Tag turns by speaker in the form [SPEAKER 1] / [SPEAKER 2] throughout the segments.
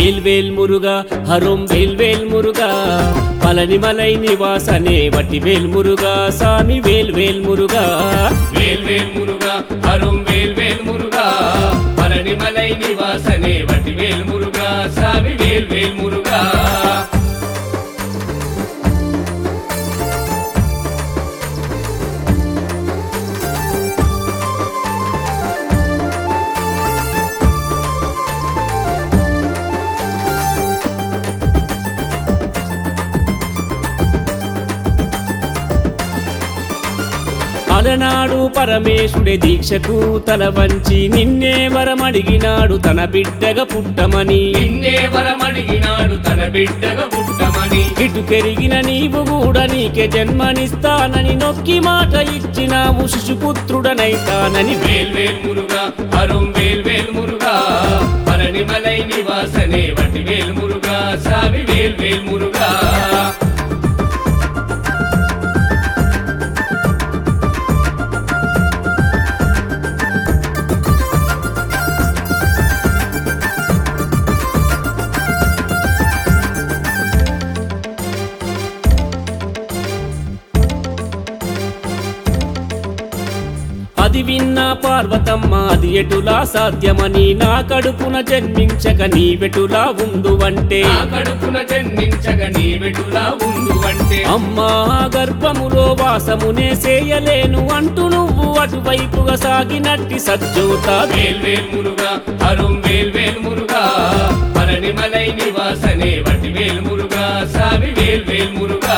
[SPEAKER 1] వేల్ వేల్ మురుగా హరోం వేల్ వేల్ మురుగా పళనిమలై నివాసనే వట్టి వేల్ మురుగా సామి వేల్ వేల్ మురుగా
[SPEAKER 2] వేల్ వేల్ మురుగా అరుం వేల్ వేల్ మురుగా పళనిమలై నివాసనే వటి వేల్ మురుగా సామి వేల్ వేల్ మురుగా
[SPEAKER 1] అలనాడు పరమేశుడి దీక్షకు తల వంచి నిన్నే వరమడిగినాడు తన బిడ్డగా పుట్టమని
[SPEAKER 2] నిన్నే వరమడిగినాడు తన బిడ్డగా పుట్టమని
[SPEAKER 1] ఇటు పెరిగిన నీవు కూడా నీకే జన్మనిస్తానని నొక్కి మాట ఇచ్చినావు శిశుపుత్రుడనైతానని
[SPEAKER 2] వేల్ వేల్ మురుగా అరుం వేల్ వేల్ మురుగా పళనిమలై నివాసనే వటి వేల్ మురుగా సామి వేల్ వేల్ మురుగా
[SPEAKER 1] అది విన్న పార్వతమ్మ అది ఎటులా సాధ్యమని నా కడుపున జన్మించక నీవెటులా ఉందువంటే
[SPEAKER 2] నా కడుపున జన్మించగ నీ వెటులా ఉండు అంటే
[SPEAKER 1] అమ్మా గర్భములో వాసమునే చేయలేను అంటూ నువ్వు అటువైపుగా సాగినట్టి సజ్జోత
[SPEAKER 2] వేల్ వేల్ మురుగా అరుం వేల్ వేల్ మురుగా పళనిమలై నివాసనే వటి వేల్ మురుగా సామి వేల్ వేల్ మురుగా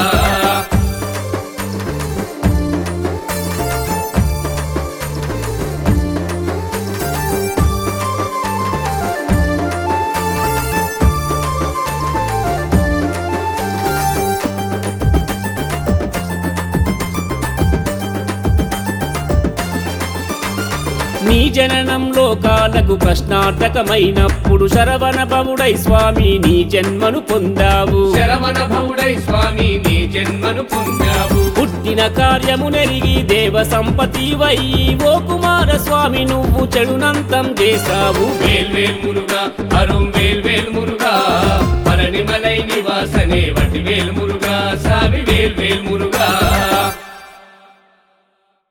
[SPEAKER 1] నీ జననం లోకాలకు ప్రశ్నార్థకమైనప్పుడు శరవణ భవుడై స్వామి నీ జన్మను పొందావు
[SPEAKER 2] శరవణ భౌడై స్వామి నీ జన్మను పొందావు
[SPEAKER 1] పుట్టిన కార్యము నెరిగి దేవ సంపతి వై ఓ కుమార స్వామి నువ్వు చెడునంతం చేశావు
[SPEAKER 2] వేల్ వేల్ మురుగా అరుం వేల్ వేల్ మురుగా పళనిమలై నివాసనే వటి వేల్ మురుగా సామి వేల్ వేల్ మురుగా